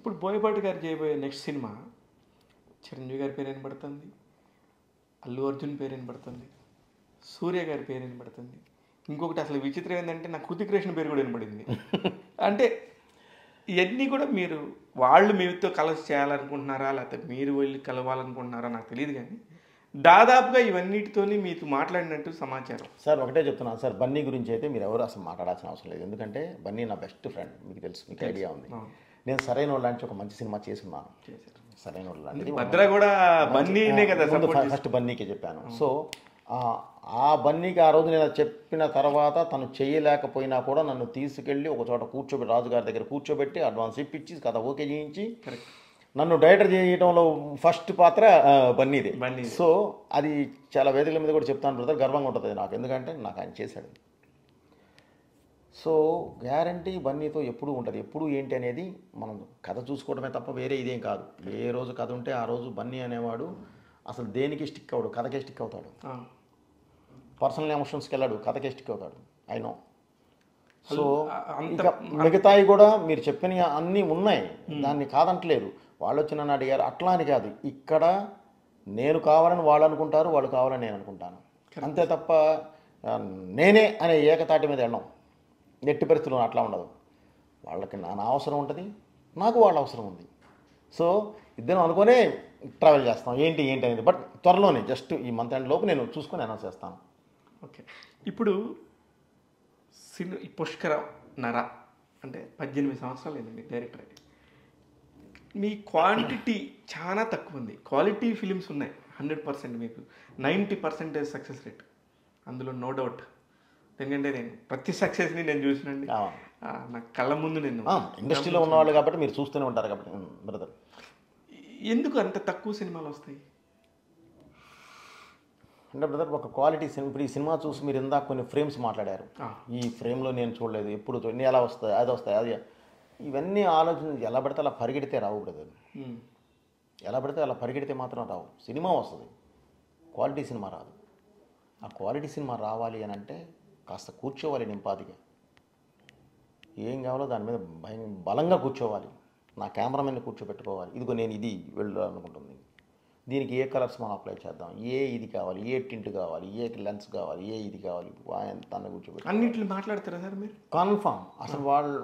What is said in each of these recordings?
ఇప్పుడు బోయపాటి గారు చేయబోయే నెక్స్ట్ సినిమా చిరంజీవి గారి పేరు వినబడుతుంది అల్లు అర్జున్ పేరు వినబడుతుంది సూర్య గారి పేరు వినబడుతుంది ఇంకొకటి అసలు విచిత్రం ఏంటంటే నాకు కృతిక్ రేషన్ పేరు కూడా వినబడింది అంటే ఇవన్నీ కూడా మీరు వాళ్ళు మీతో కలిసి చేయాలనుకుంటున్నారా లేకపోతే మీరు వెళ్ళి కలవాలనుకుంటున్నారా నాకు తెలియదు కానీ దాదాపుగా ఇవన్నిటితోని మీతో మాట్లాడినట్టు సమాచారం సార్ ఒకటే చెప్తున్నాను సార్ బన్నీ గురించి అయితే మీరు ఎవరు అసలు మాట్లాడాల్సిన అవసరం లేదు ఎందుకంటే బన్నీ నా బెస్ట్ ఫ్రెండ్ మీకు తెలుసు మీకు ఐడియా ఉంది అవును. నేను సరైన వాళ్ళు లాంటి ఒక మంచి సినిమా చేసున్నాను చేశారు సరైన వాళ్ళు లాంటిది భద్ర కూడా బన్నీనే కదా ముందు సపోర్ట్ ఫస్ట్ బన్నీకే చెప్పాను సో ఆ, ఆ బన్నీకి ఆ రోజు నేను అది చెప్పిన తర్వాత తను చేయలేకపోయినా కూడా నన్ను తీసుకెళ్ళి ఒక చోట కూర్చోబెట్టి రాజుగారి దగ్గర కూర్చోబెట్టి అడ్వాన్స్ ఇప్పించి కథ ఓకే చేయించి కరెక్ట్ నన్ను డైరెక్టర్ చేయడంలో ఫస్ట్ పాత్ర ఆ, బన్నీదే బన్నీదే. సో అది చాలా వేదికల మీద కూడా చెప్తాను బ్రదర్ గర్వంగా ఉంటుంది నాకు ఎందుకంటే నాకు ఆయన చేశాడు సో గ్యారంటీ బన్నీతో ఎప్పుడూ ఉంటుంది ఎప్పుడు ఏంటి అనేది మనం కథ చూసుకోవడమే తప్ప వేరే ఇదేం కాదు ఏ రోజు కథ ఉంటే ఆ రోజు బన్నీ అనేవాడు అసలు దేనికి స్టిక్ అవడు కథకే స్టిక్ అవుతాడు పర్సనల్ ఎమోషన్స్కి వెళ్ళాడు కథకే స్టిక్ అవుతాడు ఐ నో సో అంత- ఇంకా మిగతాయి కూడా మీరు చెప్పిన అన్నీ ఉన్నాయి దాన్ని కాదంటలేదు వాళ్ళు వచ్చి నన్ను అడిగారు అట్లా అని కాదు ఇక్కడ నేను కావాలని వాళ్ళు అనుకుంటారు వాళ్ళు కావాలని నేను అనుకుంటాను అంతే తప్ప ఆ, నేనే అనే ఏకతాటి మీద వెళ్ళం ఎట్టి పరిస్థితుల్లో అట్లా ఉండదు వాళ్ళకి నా నా అవసరం ఉంటుంది నాకు వాళ్ళ అవసరం ఉంది సో ఇద్దరం అనుకునే ట్రావెల్ చేస్తాం ఏంటి ఏంటి అనేది బట్ త్వరలోనే జస్ట్ ఈ మంత్ ఎండ్ లోపు నేను చూసుకొని అనౌన్స్ చేస్తాను ఓకే ఇప్పుడు సిని ఈ పుష్కర నర అంటే పద్దెనిమిది సంవత్సరాలు అయింది మీరు డైరెక్టర్ అయ్యి మీ క్వాంటిటీ చాలా తక్కువ ఉంది క్వాలిటీ ఫిలిమ్స్ ఉన్నాయి హండ్రెడ్ పర్సెంట్ మీకు నైంటీ పర్సెంటేజ్ సక్సెస్ రేట్ అందులో నో డౌట్ ఎందుకంటే నేను ప్రతి సక్సెస్ని నేను చూసినండి ఆ. ఆ, నా కళ్ళ ముందు నేను ఆ, ఇండస్ట్రీలో ఉన్నవాళ్ళు కాబట్టి మీరు చూస్తూనే ఉంటారు కాబట్టి బ్రదర్ ఎందుకు అంత తక్కువ సినిమాలు వస్తాయి అంటే బ్రదర్ ఒక క్వాలిటీ సినిమా ఇప్పుడు ఈ సినిమా చూసి మీరు ఇందాక కొన్ని ఫ్రేమ్స్ మాట్లాడారు ఆ. ఈ ఫ్రేమ్లో నేను చూడలేదు ఎప్పుడు చూడండి ఎలా వస్తాయి అది వస్తాయి అది ఇవన్నీ ఆలోచన ఎలా పడితే అలా పరిగెడితే రావు బ్రదర్ ఉమ్, ఎలా పడితే అలా పరిగెడితే మాత్రం రావు సినిమా వస్తుంది క్వాలిటీ సినిమా రాదు ఆ క్వాలిటీ సినిమా రావాలి అని అంటే కాస్త కూర్చోవాలి నింపాదిగా ఏం కావాలో దాని మీద భయం బలంగా కూర్చోవాలి నా కెమెరామెన్ కూర్చోబెట్టుకోవాలి ఇదిగో నేను ఇది వెళ్ళాలనుకుంటుంది దీనికి ఏ కలర్స్ మనం అప్లై చేద్దాం ఏ ఇది కావాలి ఏ టింట్ కావాలి ఏ లెన్స్ కావాలి ఏ ఇది కావాలి ఆయన తన కూర్చోబెట్టి అన్నిట్లు మాట్లాడతారా సార్ మీరు కన్ఫామ్ అసలు వాళ్ళు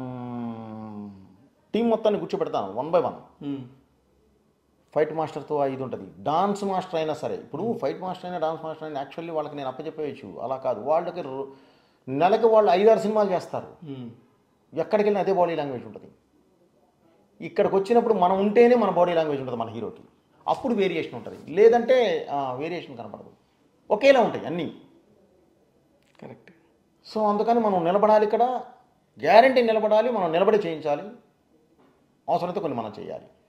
టీం మొత్తాన్ని కూర్చోబెడతాను one by one um, fight మాస్టర్తో ఇది ఉంటుంది డాన్స్ మాస్టర్ అయినా సరే ఇప్పుడు ఫైట్ మాస్టర్ అయినా డాన్స్ మాస్టర్ అయినా యాక్చువల్లీ వాళ్ళకి నేను అప్పచెప్పేయచ్చు అలా కాదు వాళ్ళకి రో- నెలకి వాళ్ళు ఐదారు సినిమాలు చేస్తారు ఉమ్, ఎక్కడికి వెళ్ళినా అదే బాడీ లాంగ్వేజ్ ఉంటుంది ఇక్కడికి వచ్చినప్పుడు మనం ఉంటేనే మన బాడీ లాంగ్వేజ్ ఉంటుంది మన హీరోకి అప్పుడు వేరియేషన్ ఉంటుంది లేదంటే వేరియేషన్ కనపడదు ఒకేలా ఉంటాయి అన్నీ కరెక్ట్ సో అందుకని మనం నిలబడాలి ఇక్కడ గ్యారంటీ నిలబడాలి మనం నిలబడి చేయించాలి అవసరమైతే కొన్ని మనం చేయాలి